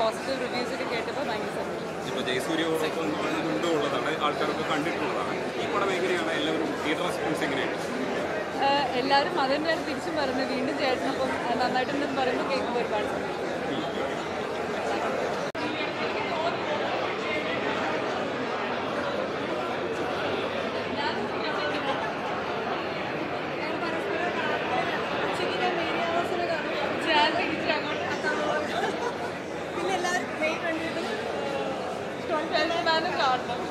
positive reviews ഒക്കെ കേട്ടപ്പോൾ ഭയങ്കര സന്തോഷം ഇപ്പോൾ ജയസൂര്യോടൊപ്പം മുൻപ് ഉള്ളതാണ് ആൾക്കാരൊക്കെ കണ്ടിട്ടുള്ളതാണ് ഈ പടം എങ്ങനെയാണ് എല്ലാവരും തിയേറ്റർ റെസ്പോൺസ് എങ്ങനെയാണ് ആഹ് എല്ലാവരും അത് തന്നെയാണ് തിരിച്ചും പറയുന്നത് വീണ്ടും ചേട്ടനൊപ്പം ആഹ് നന്നായിട്ടുണ്ടെന്ന് പറയുമ്പോൾ കേൾക്കുമ്പോൾ ഒരുപാട് സന്തോഷം പിന്നെ എല്ലാവരും മെയിൻ കണ്ടിട്ട് മാനും കാണണം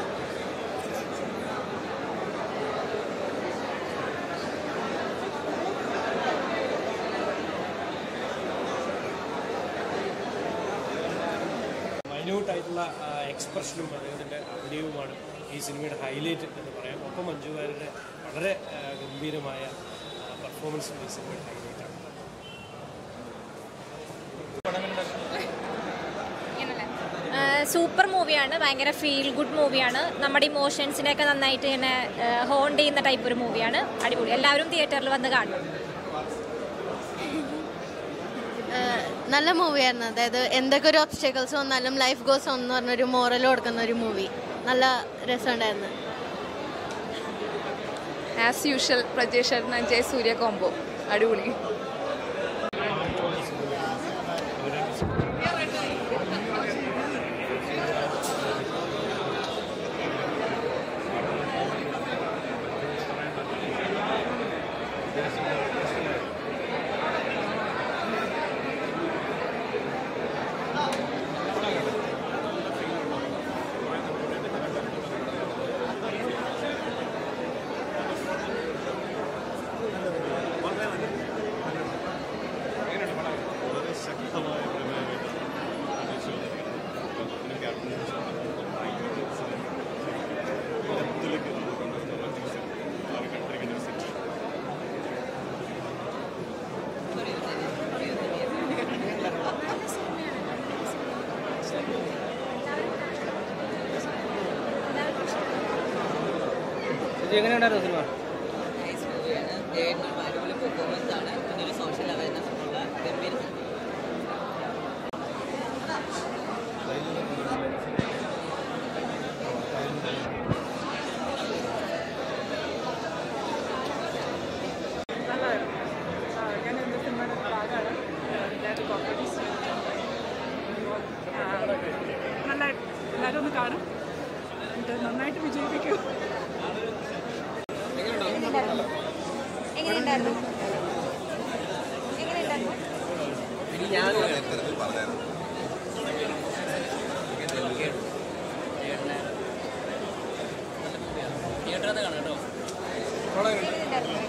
മൈന്യൂട്ടായിട്ടുള്ള എക്സ്പ്രഷനും അദ്ദേഹത്തിൻ്റെ അഭിനയവുമാണ് ഈ സിനിമയുടെ ഹൈലൈറ്റ് എന്ന് പറയാം ഒപ്പം മഞ്ജു വാര്യരുടെ വളരെ ആ, ഗംഭീരമായ പെർഫോമൻസും ഈ സിനിമയുടെ ഹൈലൈറ്റാണ് സൂപ്പർ മൂവിയാണ് ഭയങ്കര ഫീൽ ഗുഡ് മൂവിയാണ് നമ്മുടെ ഇമോഷൻസിനെയൊക്കെ നന്നായിട്ട് ഇങ്ങനെ ഹോൺ ചെയ്യുന്ന ടൈപ്പ് ഒരു മൂവിയാണ് അടിപൊളി എല്ലാവരും തിയേറ്ററിൽ വന്ന് കാണണം ഏഹ് നല്ല മൂവിയായിരുന്നു അതായത് എന്തൊക്കെ ഒരു ഒബ്സ്റ്റക്കിൾസ് വന്നാലും ലൈഫ് ഗോസ് ഓൺ എന്ന് പറഞ്ഞൊരു മോറൽ കൊടുക്കുന്ന ഒരു മൂവി നല്ല രസമുണ്ടായിരുന്നു ആസ് യൂഷ്വൽ പ്രജേഷ് ചേട്ടൻ ജയ സൂര്യ കോംബോ അടിപൊളി വളരെ ശക്തമായ പ്രമേയമായിട്ട് പ്രതീക്ഷ പിന്നെ ക്യാപ്റ്റൻ ഇടത്തിലേക്ക് റൊമാൻറ്റിക്സ് കണ്ടിരിക്കുന്ന ഒരു സെറ്റ് എങ്ങനെയുണ്ടായിരുന്നു സിനിമ നൈസ് മൂവിയാണ് ജയേട്ടൻ അടിപൊളി പെർഫോമൻസ് ആണ് പിന്നെ ഒരു സോഷ്യൽ അവയർനെസ് ഉള്ള ഗംഭീര നല്ലതായിരുന്നു ഞാൻ എൻ്റെ സിനിമയുടെ ഭാഗമാണ് എല്ലാവരും കോമ്പറ്റീഷൻ നല്ലതായിട്ട് എല്ലാവരും ഒന്ന് കാണും എന്നിട്ട് നന്നായിട്ട് വിജയിപ്പിക്കും എങ്ങനെയുണ്ടായിരുന്നു എങ്ങനെയുണ്ടായിരുന്നു തിയേറ്ററിൽ കാണാം കേട്ടോ എങ്ങനെയുണ്ടായിരുന്നു